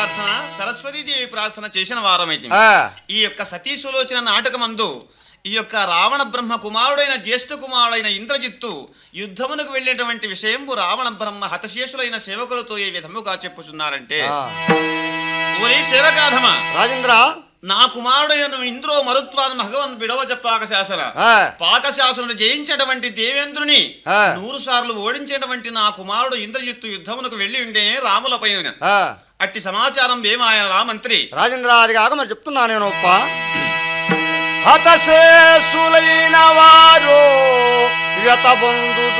ప్రార్థన సరస్వతీదేవి ప్రార్థన చేసిన వారమైతే ఆ, ఈ యొక్క సతీ సులోచన నాటకమందు ఈ యొక్క రావణ బ్రహ్మ కుమారుడైన జ్యేష్ఠ కుమారుడైన ఇంద్రజిత్తు యుద్ధమునకు వెళ్ళేటువంటి విషయంబు రావణ బ్రహ్మ హతశేషులైన సేవకులతో ఏ విధముగా చెప్పుచున్నారంటే ఆ. ఓరి సేవకాధమ రాజేంద్ర నా కుమారుడైన ఇంద్రో మరుత్వాన్ని భగవన్ బిడవ చెప్పాక శాసన ఆ, పాకశాసును జయించినటువంటి దేవేంద్రుని ఆ. నూరు సార్లు ఓడించినటువంటి నా కుమారుడు ఇంద్రజిత్తు యుద్ధమునకు వెళ్ళి ఉండే రాముల పైన ఆ. అట్టి సమాచారం ఏమాయన రా మంత్రి రాజేంద్ర అది కాక మరి చెప్తున్నా నేను ఒప్ప హతశేషులైన వారు వ్యతబొందు